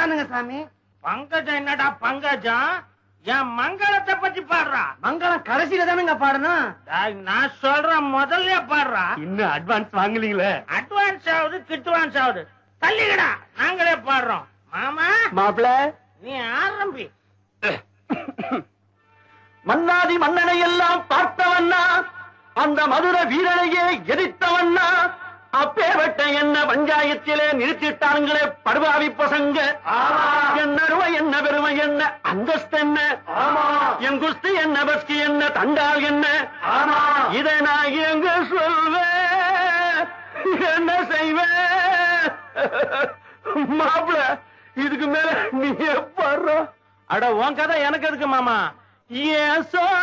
தானுங்க சாமி பங்கஜம் என்னடா பங்கஜம் என் மங்களத்தை பத்தி பாடுறா மங்களம் கடைசியில தானுங்க பாடணும் டேய், நான் சொல்றேன் முதல்ல பாடுறா இன்னும் அட்வான்ஸ் வாங்கலீங்களே அட்வான்ஸ் ஆகுது கிட்வான்ஸ் ஆகுது தள்ளிக்கடா நாங்களே பாடுறோம் மாமா மாப்பிள நீ ஆரம்பி மன்னாதி மன்னனை எல்லாம் பார்த்தவண்ணா அந்த மதுர வீரனையே எதிர்த்தவண்ணா அப்பேவட்ட என்ன பஞ்சாயத்திலே நிறுத்திட்டாங்களே படுபாவி பசங்க என்ன அருமை என்ன பெருமை என்ன அந்தஸ்து என்ன என் குஸ்தி என்ன பஸ்கி என்ன தண்டால் என்ன இதை நான் எங்க சொல்வேன் என்ன செய்வேன் மாப்பிள இதுக்கு மேல நீ பாடுற அட உன் கதை எனக்கு எதுக்கு மாமா ஏன் சோ